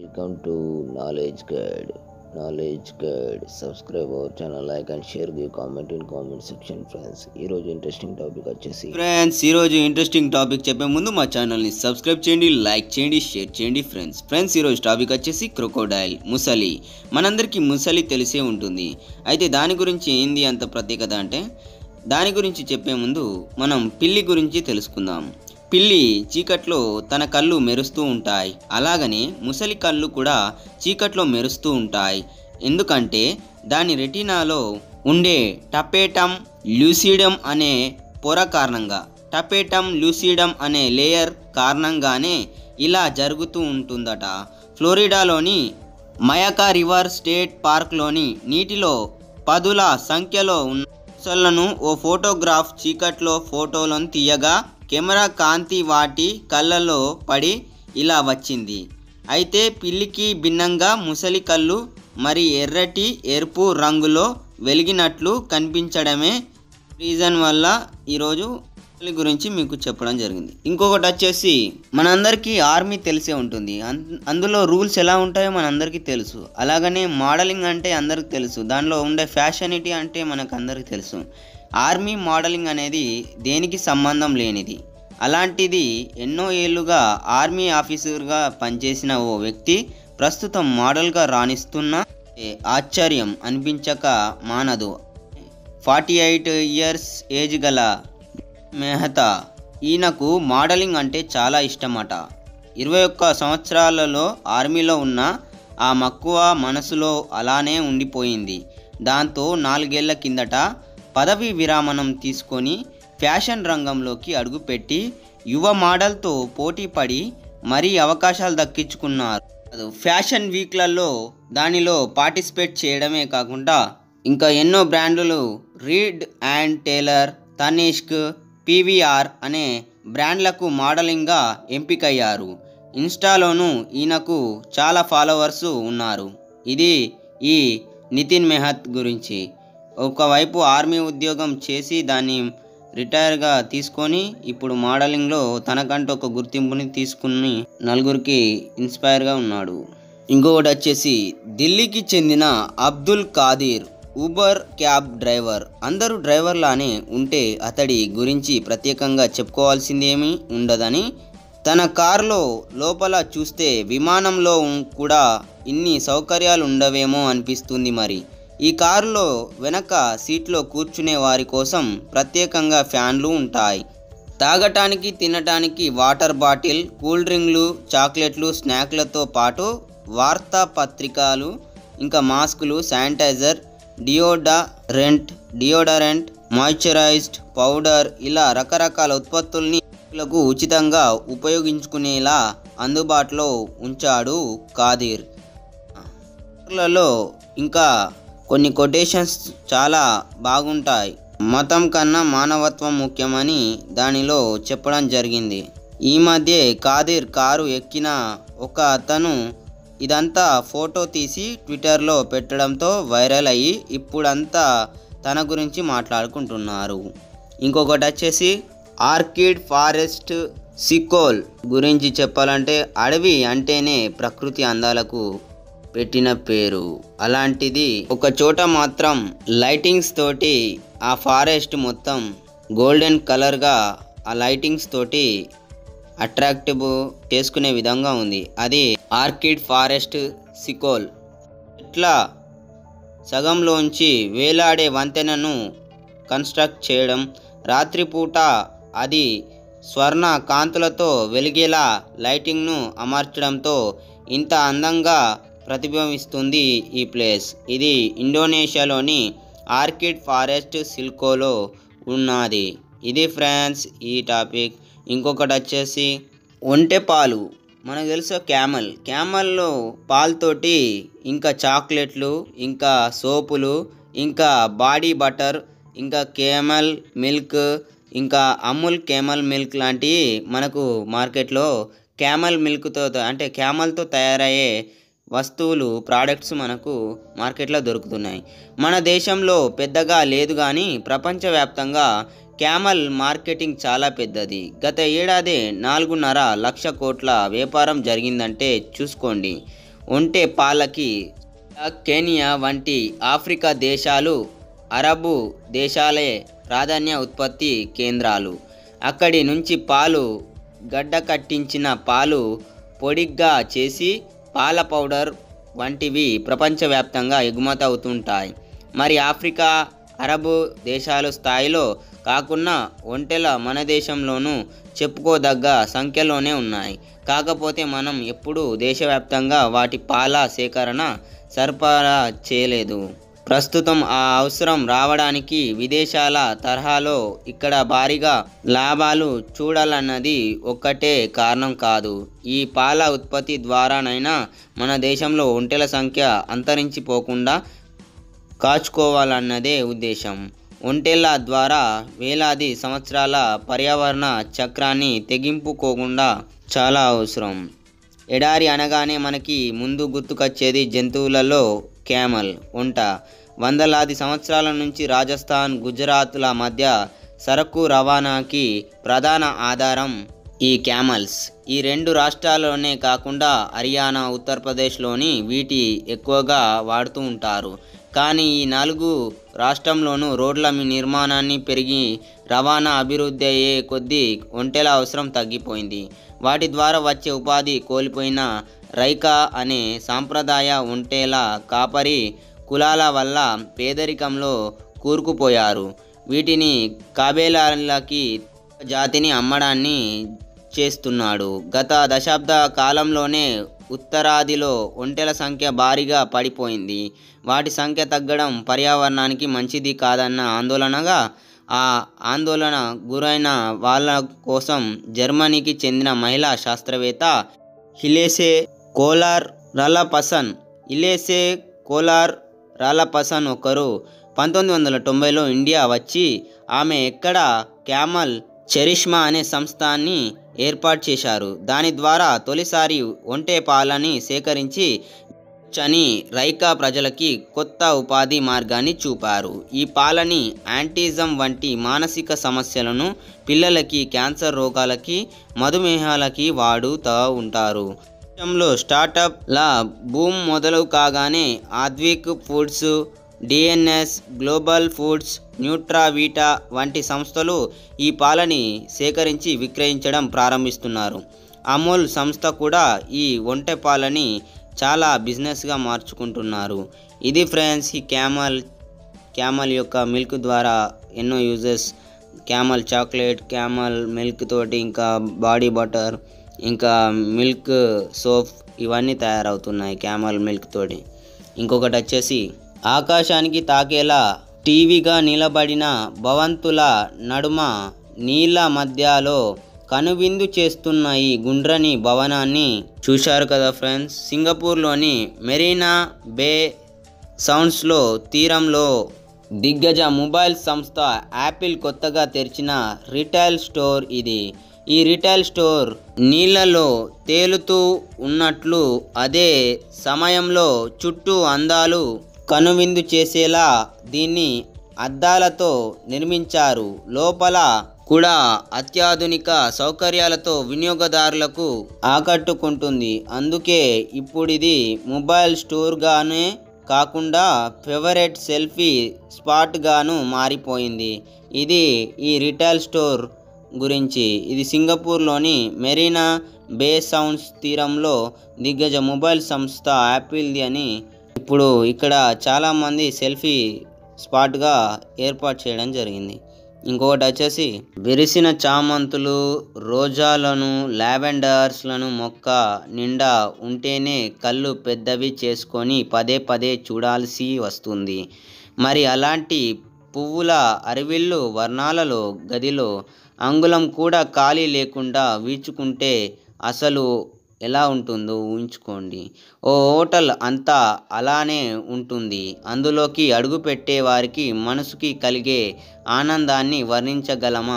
Welcome to Knowledge Guide. Knowledge Guide. Subscribe our channel, like and share the comment in comment section, friends. ఈరోజు interesting topic వచ్చేసి friends ఈరోజు interesting topic చెప్పే ముందు మా ఛానల్ని subscribe చేయండి లైక్ చేయండి షేర్ చేయండి ఫ్రెండ్స్ ఫ్రెండ్స్ ఈరోజు టాపిక్ వచ్చేసి క్రొకోడైల్ ముసలి మనందరికీ ముసలి తెలిసే ఉంటుంది అయితే దాని గురించి ఏంది అంత ప్రత్యేకత అంటే దాని గురించి చెప్పే ముందు మనం పిల్లి గురించి తెలుసుకుందాం పిల్లి చీకట్లో తన కళ్ళు మెరుస్తూ ఉంటాయి అలాగనే ముసలి కళ్ళు కూడా చీకట్లో మెరుస్తూ ఉంటాయి ఎందుకంటే దాని రెటీనాలో ఉండే టపేటమ్ ల్యూసిడమ్ అనే పొర కారణంగా టపేటమ్ ల్యూసిడమ్ అనే లేయర్ కారణంగానే ఇలా జరుగుతూ ఉంటుందట ఫ్లోరిడాలోని మయకా రివర్ స్టేట్ పార్క్లోని నీటిలో పదుల సంఖ్యలో ఉన్న ముసళ్లను ఓ ఫోటోగ్రాఫ్ చీకట్లో ఫోటోలను తీయగా కెమెరా కాంతి వాటి కళ్ళలో పడి ఇలా వచ్చింది అయితే పిల్లికి భిన్నంగా ముసలి కళ్ళు మరి ఎర్రటి ఎరుపు రంగులో వెలిగినట్లు కనిపించడమే రీజన్ వల్ల ఈరోజు ముసలి గురించి మీకు చెప్పడం జరిగింది ఇంకొకటి వచ్చేసి మనందరికీ ఆర్మీ తెలిసే ఉంటుంది అం- అందులో రూల్స్ ఎలా ఉంటాయో మనందరికీ తెలుసు అలాగనే మోడలింగ్ అంటే అందరికి తెలుసు దానిలో ఉండే ఫ్యాషనిటీ అంటే మనకు అందరికీ తెలుసు ఆర్మీ మోడలింగ్ అనేది దేనికి సంబంధం లేనిది అలాంటిది ఎన్నో ఏళ్ళుగా ఆర్మీ ఆఫీసర్గా పనిచేసిన ఓ వ్యక్తి ప్రస్తుతం మోడల్గా రాణిస్తున్న ఏ ఆశ్చర్యం అనిపించక మానదు ఫార్టీ ఎయిట్ ఇయర్స్ ఏజ్ గల మెహతా ఈయనకు మోడలింగ్ అంటే చాలా ఇష్టమట ఇరవై ఒక్క సంవత్సరాలలో ఆర్మీలో ఉన్న ఆ మక్కువ మనసులో అలానే ఉండిపోయింది దాంతో నాలుగేళ్ల కిందట పదవి విరామణం తీసుకొని ఫ్యాషన్ రంగంలోకి అడుగుపెట్టి యువ మోడల్తో పోటీ పడి మరీ అవకాశాలు దక్కించుకున్నారు అది ఫ్యాషన్ వీక్లలో దానిలో పార్టిసిపేట్ చేయడమే కాకుండా ఇంకా ఎన్నో బ్రాండ్లు Reid and Taylor Tanishq PVR అనే బ్రాండ్లకు మోడలింగ్గా ఎంపికయ్యారు ఇన్స్టాలోనూ ఈయనకు చాలా ఫాలోవర్స్ ఉన్నారు ఇది ఈ నితిన్ మెహత్ గురించి ఒకవైపు ఆర్మీ ఉద్యోగం చేసి దాన్ని రిటైర్గా తీసుకొని ఇప్పుడు మోడలింగ్లో తనకంటూ ఒక గుర్తింపుని తీసుకుని నలుగురికి ఇన్స్పైర్గా ఉన్నాడు ఇంకొకటి వచ్చేసి ఢిల్లీకి చెందిన Abdul Qadir Uber cab driver అందరూ డ్రైవర్లానే ఉంటే అతడి గురించి ప్రత్యేకంగా చెప్పుకోవాల్సిందేమీ ఉండదని తన కారులో లోపల చూస్తే విమానంలో ఉం- కూడా ఇన్ని సౌకర్యాలు ఉండవేమో అనిపిస్తుంది మరి ఈ కారులో వెనక సీట్లో కూర్చునే వారి కోసం ప్రత్యేకంగా ఫ్యాన్లు ఉంటాయి తాగటానికి తినటానికి వాటర్ బాటిల్ కూల్ డ్రింక్లు చాక్లెట్లు స్నాక్లతో పాటు వార్తాపత్రికలు ఇంకా మాస్కులు sanitiser deodorant deodorant moisturised powder ఇలా రకరకాల ఉత్పత్తుల్ని లకు ఉచితంగా ఉపయోగించుకునేలా అందుబాటులో ఉంచాడు కాదిర్ లలో ఇంకా కొన్ని కొటేషన్స్ చాలా బాగుంటాయి మతం కన్నా మానవత్వం ముఖ్యమని దానిలో చెప్పడం జరిగింది ఈ మధ్య కాదిర్ కారు ఎక్కిన ఒక అతను ఇదంతా ఫోటో తీసి ట్విట్టర్లో పెట్టడంతో వైరల్ అయ్యి ఇప్పుడంతా తన గురించి మాట్లాడుకుంటున్నారు ఇంకొకటి వచ్చేసి ఆర్కిడ్ ఫారెస్ట్ సికోల్ గురించి చెప్పాలంటే అడవి అంటేనే ప్రకృతి అందాలకు పెట్టిన పేరు అలాంటిది ఒక చోట మాత్రం లైటింగ్స్ తోటి ఆ ఫారెస్ట్ మొత్తం గోల్డెన్ కలర్గా ఆ లైటింగ్స్ తోటి అట్రాక్టివ్ చేసుకునే విధంగా ఉంది అది ఆర్కిడ్ ఫారెస్ట్ సికోల్ ఇట్లా సగంలోంచి వేలాడే వంతెనను కన్స్ట్రక్ట్ చేయడం రాత్రిపూట అది స్వర్ణ కాంతులతో వెలిగేలా లైటింగ్ను అమర్చడంతో ఇంత అందంగా ప్రతిబింబిస్తుంది ఈ ప్లేస్ ఇది ఇండోనేషియాలోని ఆర్కిడ్ ఫారెస్ట్ సిల్కోలో ఉన్నది ఇది ఫ్రెండ్స్ ఈ టాపిక్ ఇంకొకటి వచ్చేసి ఒంటె పాలు మనకు తెలుసు క్యామల్ క్యామల్లో పాలతోటి ఇంకా చాక్లెట్లు ఇంకా సోపులు ఇంకా బాడీ బటర్ ఇంకా కేమల్ మిల్క్ ఇంకా అమూల్ కేమల్ మిల్క్ లాంటివి మనకు మార్కెట్లో క్యామల్ మిల్క్తో అంటే క్యామల్తో తయారయ్యే వస్తువులు ప్రోడక్ట్స్ మనకు మార్కెట్లో దొరుకుతున్నాయి మన దేశంలో పెద్దగా లేదు కానీ ప్రపంచవ్యాప్తంగా క్యామల్ మార్కెటింగ్ చాలా పెద్దది గత ఏడాది నాలుగున్నర లక్ష కోట్ల వ్యాపారం జరిగిందంటే చూసుకోండి ఒంటె పాలకి కెనియా వంటి ఆఫ్రికా దేశాలు అరబు దేశాలే ప్రాధాన్య ఉత్పత్తి కేంద్రాలు అక్కడి నుంచి పాలు గడ్డ కట్టించిన పాలు పొడిగ్గా చేసి పాల పౌడర్ వంటివి ప్రపంచవ్యాప్తంగా ఎగుమతి అవుతుంటాయి మరి ఆఫ్రికా అరబు దేశాల స్థాయిలో కాకుండా ఒంటెల మన దేశంలోనూ చెప్పుకోదగ్గ సంఖ్యలోనే ఉన్నాయి కాకపోతే మనం ఎప్పుడూ దేశవ్యాప్తంగా వాటి పాల సేకరణ సరఫరా చేయలేదు ప్రస్తుతం ఆ అవసరం రావడానికి విదేశాల తరహాలో ఇక్కడ భారీగా లాభాలు చూడాలన్నది ఒక్కటే కారణం కాదు ఈ పాల ఉత్పత్తి ద్వారానైనా మన దేశంలో ఒంటెల సంఖ్య అంతరించిపోకుండా కాచుకోవాలన్నదే ఉద్దేశం ఒంటెల ద్వారా వేలాది సంవత్సరాల పర్యావరణ చక్రాన్ని తెగింపుకోకుండా చాలా అవసరం ఎడారి అనగానే మనకి ముందు గుర్తుకొచ్చేది జంతువులలో క్యామల్ ఒంట వందలాది సంవత్సరాల నుంచి రాజస్థాన్ గుజరాత్ల మధ్య సరకు రవాణాకి ప్రధాన ఆధారం ఈ క్యామల్స్ ఈ రెండు రాష్ట్రాల్లోనే కాకుండా హర్యానా ఉత్తరప్రదేశ్లోని వీటి ఎక్కువగా వాడుతూ ఉంటారు కానీ ఈ నాలుగు రాష్ట్రంలోనూ రోడ్ల నిర్మాణాన్ని పెరిగి రవాణా అభివృద్ధి అయ్యే కొద్దీ ఒంటెల అవసరం తగ్గిపోయింది వాటి ద్వారా వచ్చే ఉపాధి కోల్పోయిన రైకా అనే సాంప్రదాయ ఒంటెల కాపరి కులాల వల్ల పేదరికంలో కూరుకుపోయారు వీటిని కాబేలాలకి జాతిని అమ్మడాన్ని చేస్తున్నాడు గత దశాబ్ద కాలంలోనే ఉత్తరాదిలో ఒంటెల సంఖ్య భారీగా పడిపోయింది వాటి సంఖ్య తగ్గడం పర్యావరణానికి మంచిది కాదన్న ఆందోళనగా ఆ ఆందోళన గురైన వాళ్ళ కోసం జర్మనీకి చెందిన మహిళా శాస్త్రవేత్త హిలేసే కోలార్ రలపసన్ ఇలేసే కోలార్ రాలపసన్ ఒకరు పంతొమ్మిది వందల తొంభైలో ఇండియా వచ్చి ఆమె ఎక్కడ క్యామల్ చరిష్మా అనే సంస్థని ఏర్పాటు చేశారు దాని ద్వారా తొలిసారి ఒంటె పాలని సేకరించి చని రైకా ప్రజలకి కొత్త ఉపాధి మార్గాన్ని చూపారు ఈ పాలని యాంటిజం వంటి మానసిక సమస్యలను పిల్లలకి క్యాన్సర్ రోగాలకి మధుమేహాలకి వాడుతూ ఉంటారు దేశంలో స్టార్టప్ల బూమ్ మొదలు కాగానే Advik foods D N S global foods Nutravita వంటి సంస్థలు ఈ పాలని సేకరించి విక్రయించడం ప్రారంభిస్తున్నారు అమూల్ సంస్థ కూడా ఈ ఒంటె పాలని చాలా బిజినెస్గా మార్చుకుంటున్నారు ఇది ఫ్రెండ్స్ ఈ క్యామల్ క్యామల్ యొక్క మిల్క్ ద్వారా ఎన్నో uses camel chocolate camel milk తోటి ఇంకా బాడీ బటర్ ఇంకా మిల్క్ సోప్ ఇవన్నీ తయారవుతున్నాయి క్యామల్ మిల్క్ తోటి ఇంకొకటి వచ్చేసి ఆకాశానికి తాకేలా టీవీగా నిలబడిన భవంతుల నడుమ నీళ్ళ మధ్యలో కనువిందు చేస్తున్న ఈ గుండ్రని భవనాన్ని చూశారు కదా ఫ్రెండ్స్ సింగపూర్లోని మెరీనా బే సౌండ్స్లో తీరంలో దిగ్గజ మొబైల్ సంస్థ యాపిల్ కొత్తగా తెరిచిన రిటైల్ స్టోర్ ఇది ఈ రిటైల్ స్టోర్ నీళ్ళలో తేలుతూ ఉన్నట్లు అదే సమయంలో చుట్టూ అందాలు కనువిందు చేసేలా దీన్ని అద్దాలతో నిర్మించారు లోపల కూడా అత్యాధునిక సౌకర్యాలతో వినియోగదారులకు ఆకట్టుకుంటుంది అందుకే ఇప్పుడు ఇది మొబైల్ స్టోర్గానే కాకుండా ఫేవరెట్ సెల్ఫీ స్పాట్గాను మారిపోయింది ఇది ఈ రిటైల్ స్టోర్ గురించి ఇది సింగపూర్లోని మెరీనా బే సౌండ్స్ తీరంలో దిగ్గజ మొబైల్ సంస్థ యాపిల్ది అని ఇప్పుడు ఇక్కడ చాలామంది సెల్ఫీ స్పాట్గా ఏర్పాటు చేయడం జరిగింది ఇంకొకటి వచ్చేసి విరిసిన చామంతులు రోజాలను లావెండర్స్లను మొక్క నిండా ఉంటేనే కళ్ళు పెద్దవి చేసుకొని పదే పదే చూడాల్సి వస్తుంది మరి అలాంటి పువ్వుల అరివిల్లు వర్ణాలలో గదిలో అంగుళం కూడా ఖాళీ లేకుండా వీచుకుంటే అసలు ఎలా ఉంటుందో ఊహించుకోండి ఓ హోటల్ అంతా అలానే ఉంటుంది అందులోకి అడుగు పెట్టే వారికి మనసుకి కలిగే ఆనందాన్ని వర్ణించగలమా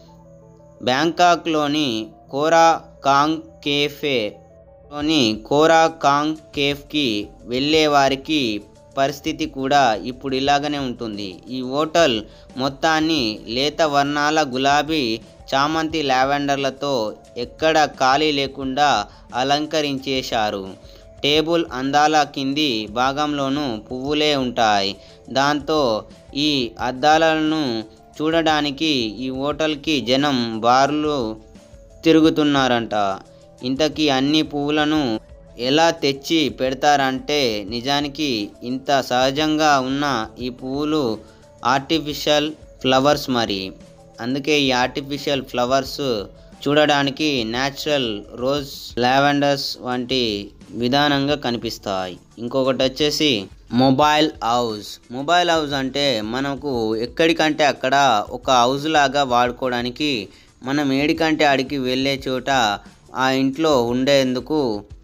బ్యాంకాక్లోని కోరా కాంగ్ కేఫే లోని కోరా కాంగ్ కేఫ్కి వెళ్ళే వారికి పరిస్థితి కూడా ఇప్పుడు ఇలాగనే ఉంటుంది ఈ హోటల్ మొత్తాన్ని లేత వర్ణాల గులాబీ చామంతి లావెండర్లతో ఎక్కడ ఖాళీ లేకుండా అలంకరించేశారు టేబుల్ అందాల కింది భాగంలోనూ పువ్వులే ఉంటాయి దాంతో ఈ అద్దాలను చూడడానికి ఈ హోటల్కి జనం బార్లు తిరుగుతున్నారంట ఇంతకీ అన్ని పువ్వులను ఎలా తెచ్చి పెడతారంటే నిజానికి ఇంత సహజంగా ఉన్న ఈ పువ్వులు ఆర్టిఫిషియల్ ఫ్లవర్స్ మరి అందుకే ఈ ఆర్టిఫిషియల్ ఫ్లవర్స్ చూడడానికి న్యాచురల్ రోజ్ లావెండర్స్ వంటి విధానంగా కనిపిస్తాయి ఇంకొకటి వచ్చేసి మొబైల్ హౌస్ మొబైల్ హౌస్ అంటే మనకు ఎక్కడికంటే అక్కడ ఒక హౌస్ లాగా వాడుకోవడానికి మనం ఏడికంటే ఆడికి వెళ్ళే చోట ఆ ఇంట్లో ఉండేందుకు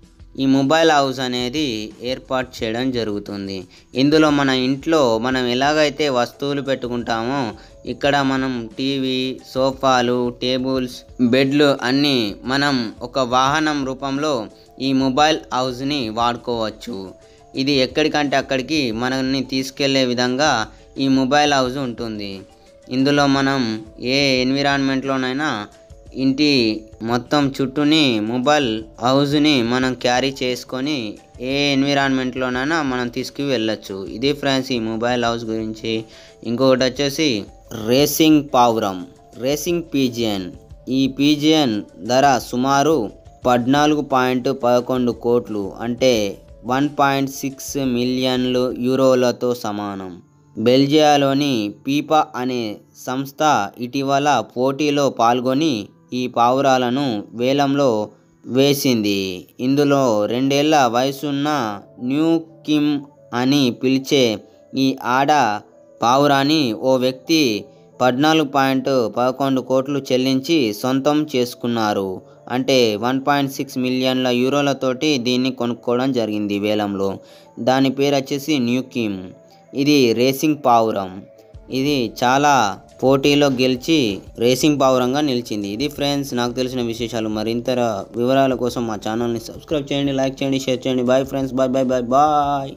ఈ మొబైల్ హౌస్ అనేది ఏర్పాటు చేయడం జరుగుతుంది ఇందులో మన ఇంట్లో మనం ఎలాగైతే వస్తువులు పెట్టుకుంటామో ఇక్కడ మనం టీవీ సోఫాలు టేబుల్స్ బెడ్లు అన్నీ మనం ఒక వాహనం రూపంలో ఈ మొబైల్ హౌస్ని వాడుకోవచ్చు ఇది ఎక్కడికంటే అక్కడికి మనల్ని తీసుకెళ్లే విధంగా ఈ మొబైల్ హౌస్ ఉంటుంది ఇందులో మనం ఏ ఎన్విరాన్మెంట్లోనైనా ఇంటి మొత్తం చుట్టూని మొబైల్ హౌస్ని మనం క్యారీ చేసుకొని ఏ ఎన్విరాన్మెంట్లోనైనా మనం తీసుకు వెళ్ళొచ్చు ఇది ఫ్రెండ్స్ ఈ మొబైల్ హౌస్ గురించి ఇంకొకటి వచ్చేసి రేసింగ్ పావురం రేసింగ్ పీజియన్ ఈ పీజియన్ ధర సుమారు పద్నాలుగు పాయింట్ పదకొండు కోట్లు అంటే వన్ పాయింట్ సిక్స్ మిలియన్లు యూరోలతో సమానం బెల్జియాలోని పీపా అనే సంస్థ ఇటీవల పోటీలో పాల్గొని ఈ పావురాలను వేలంలో వేసింది ఇందులో రెండేళ్ల వయసున్న న్యూ కిమ్ అని పిలిచే ఈ ఆడ పావురాని ఓ వ్యక్తి పద్నాలుగు పాయింట్ పదకొండు కోట్లు చెల్లించి సొంతం చేసుకున్నారు అంటే వన్ పాయింట్ సిక్స్ మిలియన్ల యూరోలతోటి దీన్ని కొనుక్కోవడం జరిగింది వేలంలో దాని పేరు వచ్చేసి న్యూ కిమ్ ఇది రేసింగ్ పావురం ఇది చాలా పోటీలో గెలిచి రేసింగ్ పావురంగా నిలిచింది ఇది ఫ్రెండ్స్ నాకు తెలిసిన విశేషాలు మరింత వివరాల కోసం మా ఛానల్ని సబ్స్క్రైబ్ చేయండి లైక్ చేయండి షేర్ చేయండి bye friends bye bye bye bye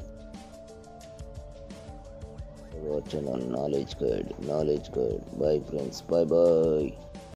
our channel knowledge guide knowledge guide bye friends bye bye